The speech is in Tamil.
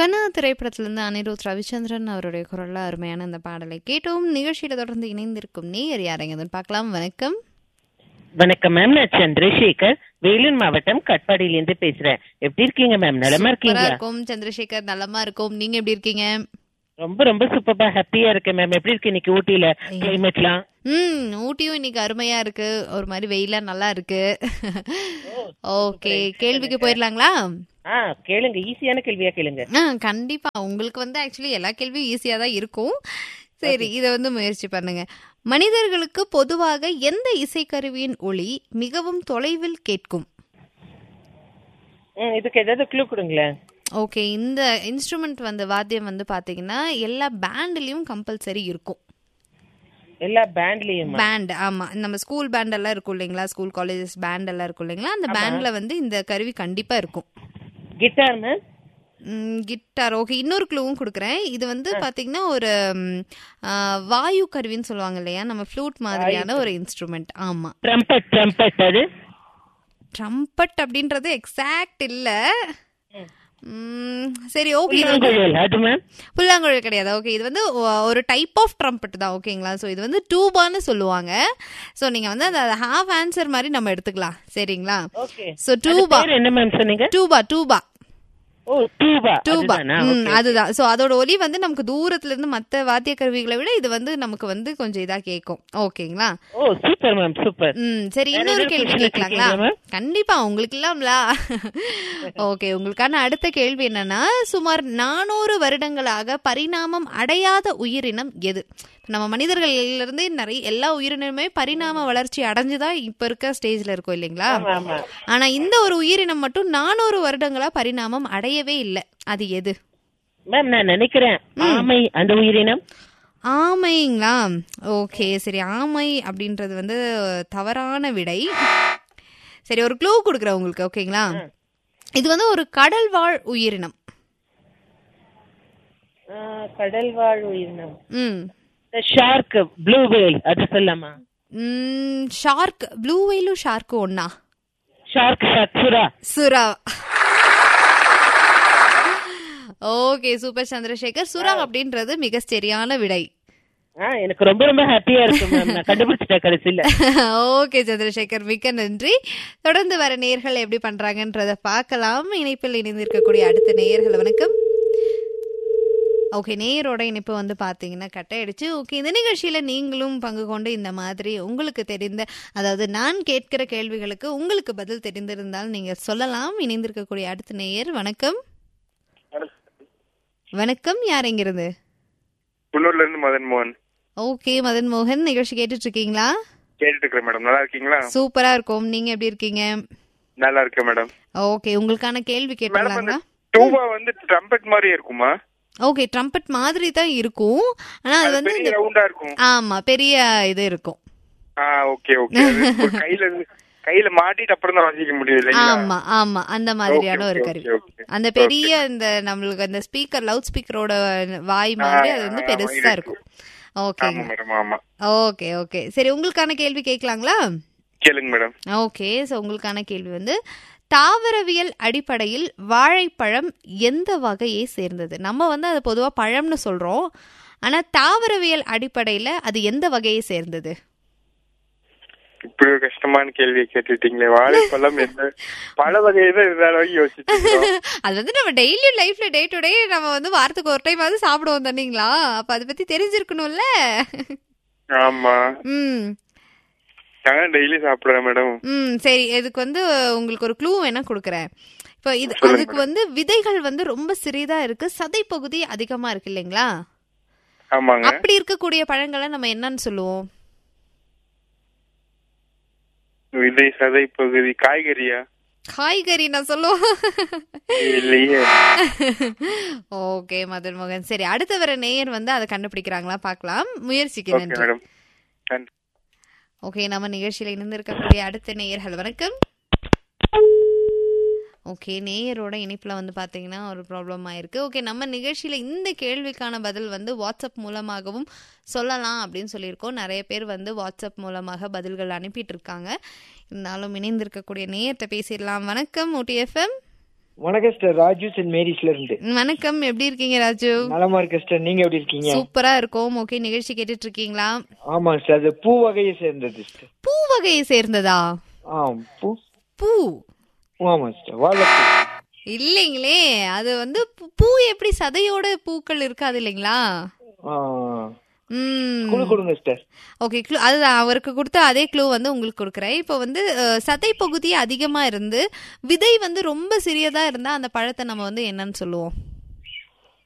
கண்ணா திரைப்படத்திலிருந்து அனிருத் ரவிச்சந்திரன் அவருடைய குரல்ல அருமையான அந்த பாடலை கேட்டோம் நிகழ்ச்சியில தொடர்ந்து இணைந்திருக்கும் நேயர் யாரைங்கன்னு பார்க்கலாம் வணக்கம் வணக்கம் மேம் நான் சந்திரசேகர் வேலூர் மாவட்டம் கட்பாடியிலேருந்து பேசுறேன் எப்படி இருக்கீங்க மேம் நலமா சூப்பரா இருக்கீங்களா இருக்கும் சந்திரசேகர் நலமா இருக்கும் நீங்க எப்படி இருக்கீங்க ரொம்ப ரொம்ப சூப்பரா ஹாப்பியா இருக்கேன் மேம் எப்படி இருக்கு இன்னைக்கு ஊட்டியில கிளைமேட்லாம் ம் ஊட்டியும் இன்னைக்கு அருமையா இருக்கு ஒரு மாதிரி வெயிலா நல்லா இருக்கு ஓகே கேள்விக்கு போயிடலாங்களா ஆ கேளுங்க ஈஸியான கேள்வியா கேளுங்க ஆ கண்டிப்பா உங்களுக்கு வந்து ஆக்சுவலி எல்லா கேள்வியும் ஈஸியா தான் இருக்கும் சரி இதை வந்து முயற்சி பண்ணுங்க மனிதர்களுக்கு பொதுவாக எந்த இசைக்கருவியின் ஒளி மிகவும் தொலைவில் கேட்கும் ம், இதுக்கு ஏதாவது க்ளூ கொடுங்களேன் ஓகே இந்த இன்ஸ்ட்ருமெண்ட் வந்து வாத்தியம் வந்து பாத்தீங்கன்னா எல்லா பேண்ட்லயும் கம்பல்சரி இருக்கும் எல்லா பேண்ட்லயும் பேண்ட் ஆமா நம்ம ஸ்கூல் பேண்ட் எல்லாம் இருக்கும் இல்லைங்களா ஸ்கூல் காலேஜஸ் பேண்ட் எல்லாம் இருக்கும் இல்லைங்களா அந்த பேண்ட்ல வந்து இந்த கருவி கண்டிப்பா இருக்கும் கிட்டார் மேம் கிட்டார் ஓகே இன்னொரு க்ளூவும் கொடுக்குறேன் இது வந்து பாத்தீங்கன்னா ஒரு ம், ஆ, வாயு கருவின்னு சொல்லுவாங்க இல்லையா நம்ம ஃப்ளூட் மாதிரியான ஒரு இன்ஸ்ட்ருமெண்ட் ஆமா ட்ரம்பட் ட்ரம்பட் அது ட்ரம்பட் அப்படின்றது எக்ஸாக்ட் இல்ல ம், சரி ஓகே இது புல்லாங்குழல் அது மேம் புல்லாங்குழல் கிடையாது ஓகே இது வந்து ஒ- ஒரு டைப் ஆஃப் ட்ரம்பட் தான் ஓகேங்களா ஸோ இது வந்து டூபான்னு சொல்லுவாங்க ஸோ நீங்க வந்து அதை ஹாஃப் ஆன்சர் மாதிரி நம்ம எடுத்துக்கலாம் சரிங்களா ஓகே ஸோ டூபா பேர் என்ன மேம் சொன்னீங்க டூபா டூபா ஓ டூபா டூபா அதுதானா? ம், Okay. அதுதான் சோ அதோட ஒலி வந்து நமக்கு தூரத்துல இருந்து மத்த வாத்திய கருவிகளை விட இது வந்து நமக்கு வந்து கொஞ்சம் இதா கேட்கும் ஓகேங்களா ஓ சூப்பர் மேம் சூப்பர் ம் சரி வேற இன்னொரு ஏதாவது கேள்வி question கேட்கலாங்களா வச்சிருக்கீங்களா, கண்டிப்பா உங்களுக்கு இல்லாமலா ஓகே உங்களுக்கான அடுத்த கேள்வி என்னன்னா சுமார் நானூறு வருடங்களாக பரிணாமம் அடையாத உயிரினம் எது நம்ம மனிதர்கள்ல இருந்து நிறைய எல்லா உயிரினமுமே பரிணாம வளர்ச்சி அடைஞ்சுதான் இப்ப இருக்க ஸ்டேஜ்ல இருக்கும் இல்லைங்களா ஆமா ஆமா ஆனா இந்த ஒரு உயிரினம் மட்டும் நானூறு வருடங்களா பரிணாமம் அடையவே இல்லை அது எது மேம் நான் நினைக்கிறேன் ஆமை அந்த உயிரினம் ஆமைங்களா ஓகே சரி ஆமை அப்படின்றது வந்து தவறான விடை சரி ஒரு க்ளூ கொடுக்குறேன் உங்களுக்கு ஓகேங்களா இது வந்து ஒரு கடல் வாழ் உயிரினம் ஆ, கடல் வாழ் உயிரினம் ம் ஷார்க் ப்ளூ வேல் அது சொல்லாமா ஷார்க் ப்ளூ வெயிலும் ஷார்க்கும் ஒண்ணா ஷார்க் ஷார்க் சுறா சுறா ஓகே சூப்பர் சந்திரசேகர் சுறா அப்படின்றது மிக சரியான விடை ஆ எனக்கு ரொம்ப ரொம்ப ஹாப்பியா இருக்கு மேம் நான் கண்டுபிடிச்சிட்டேன் கடைசியில ஓகே சந்திரசேகர் மிக்க நன்றி தொடர்ந்து வர நேர்கள் எப்படி பண்றாங்கன்றத பார்க்கலாம் இணைப்பில் இணைந்திருக்கக்கூடிய அடுத்த நேயர்கள் வணக்கம் ஓகே நேயரோட இணைப்பு வந்து பார்த்தீங்கன்னா கட் ஆயிடுச்சு ஓகே இந்த நிகழ்ச்சியில நீங்களும் பங்கு கொண்டு இந்த மாதிரி உங்களுக்கு தெரிந்த அதாவது நான் கேட்கிற கேள்விகளுக்கு உங்களுக்கு பதில் தெரிந்திருந்தால் நீங்க சொல்லலாம் இணைந்திருக்கக்கூடிய அடுத்த நேயர் வணக்கம் வணக்கம் யார் எங்கிருந்து குன்னூர்ல இருந்து மதன் மோகன் ஓகே மதன் மோகன் நிகழ்ச்சி கேட்டுட்டு இருக்கீங்களா கேட்டுட்டு இருக்கிறேன் மேடம் நல்லா இருக்கீங்களா சூப்பரா இருக்கும் நீங்க எப்படி இருக்கீங்க நல்லா இருக்கேன் மேடம் ஓகே உங்களுக்கான கேள்வி மேடம் அந்த கேட்டுலாங்களா டூபா வந்து ட்ரம்பட் மாதிரி இருக்குமா ஓகே ட்ரம்பட் மாதிரி தான் இருக்கும் ஆனா அது அது வந்து பெரிய இந்த- ரவுண்டா இருக்கும் ஆமா பெரிய இது இருக்கும் ஆ ஓகே ஓகே கையில இருந்து கையில மாட்டிட்டு அப்புறம் தான் வாசிக்க முடியும் இல்லைங்களா ஆமா ஆமா அந்த மாதிரியான Okay, ஒரு okay, கருவி okay, okay. அந்த பெரிய இந்த நம்மளுக்கு அந்த ஸ்பீக்கர் லவுட் ஸ்பீக்கரோட வாய் மாதிரி அது வந்து ஆ, பெருசா இருக்கு. இருக்கும் ஆமா ஓகேங்க மேடம் ஆமா ஓகே ஓகே சரி உங்களுக்கான கேள்வி கேட்கலாங்களா கேளுங்க மேடம் ஓகே ஸோ உங்களுக்கான கேள்வி வந்து தாவரவியல் அடிப்படையில் வாழைப்பழம் எந்த வகையை சேர்ந்தது நம்ம வந்து அது பொதுவாக பழம்னு சொல்றோம் ஆனா தாவரவியல் அடிப்படையில அது எந்த வகையை சேர்ந்தது இப்படி ஒரு கஷ்டமான கேள்வியை கேட்டுட்டீங்களே வாழைப்பழம் எந்த பல வகையில இருந்தாலும் யோசிச்சு அது வந்து நம்ம டெய்லி லைஃப்ல டே டு டே நம்ம வந்து வாரத்துக்கு ஒரு டைம் வந்து சாப்பிடுவோம் தானீங்களா அப்ப அதை பத்தி தெரிஞ்சிருக்கணும்ல ஆமா ம் நான் டெய்லி சாப்பிடுறேன் மேடம் ம் சரி இதுக்கு வந்து உங்களுக்கு ஒரு க்ளூ வேணா கொடுக்குறேன் இப்போ இது சொல்லுங்க அதுக்கு வந்து விதைகள் வந்து ரொம்ப சிறிதா இருக்கு சதை பகுதி அதிகமா இருக்கு இல்லைங்களா ஆமாங்க அப்படி இருக்கக்கூடிய பழங்களை நம்ம என்னன்னு சொல்லுவோம் விதை சதை பகுதி காய்கறியா காய்கறி நான் சொல்லுவோம் இல்லையே ஓகே மதன் மோகன் சரி அடுத்த வர நேயர் வந்து அதை கண்டுபிடிக்கிறாங்களா பார்க்கலாம் முயற்சிக்கு ஓகே நன்றி மேடம் நன்றி ஓகே நம்ம நிகழ்ச்சியில இணைந்திருக்கக்கூடிய அடுத்த நேயர்கள் வணக்கம் ஓகே நேயரோட இணைப்புல வந்து பாத்தீங்கன்னா ஒரு ப்ராப்ளம் ஆயிருக்கு ஓகே நம்ம நிகழ்ச்சியில இந்த கேள்விக்கான பதில் வந்து வாட்ஸ்அப் மூலமாகவும் சொல்லலாம் அப்படின்னு சொல்லியிருக்கோம் நிறைய பேர் வந்து வாட்ஸ்அப் மூலமாக பதில்கள் அனுப்பிட்டு இருக்காங்க இருந்தாலும் இணைந்திருக்கக்கூடிய நேயர்கிட்ட பேசிடலாம் வணக்கம் ஓடிஎஃப்எம் வணக்கம் சிஸ்டர் ராஜு சென்ட் மேரிஸ்ல இருந்து வணக்கம் எப்படி இருக்கீங்க ராஜு நலமா இருக்க சிஸ்டர் நீங்க எப்படி இருக்கீங்க சூப்பரா இருக்கும் ஓகே நிகழ்ச்சி கேட்டுட்டு இருக்கீங்களா ஆமா சிஸ்டர் அது பூ வகையை சேர்ந்தது சிஸ்டர் பூ வகையை சேர்ந்ததா ஆ பூ பூ ஆமா சிஸ்டர் வாழைப்பூ இல்லைங்களே அது வந்து பூ- பூ எப்படி சதையோட பூக்கள் இருக்காது இல்லைங்களா ஆ, ம் குழு கொடுங்க சிஸ்டர் ஓகே க்ளூ அதுதான் அவருக்கு கொடுத்த அதே க்ளூ வந்து உங்களுக்கு கொடுக்குறேன் இப்போ வந்து அஹ், சதை பகுதி அதிகமா இருந்து விதை வந்து ரொம்ப சிறியதா இருந்தா அந்த பழத்தை நம்ம வந்து என்னன்னு சொல்லுவோம்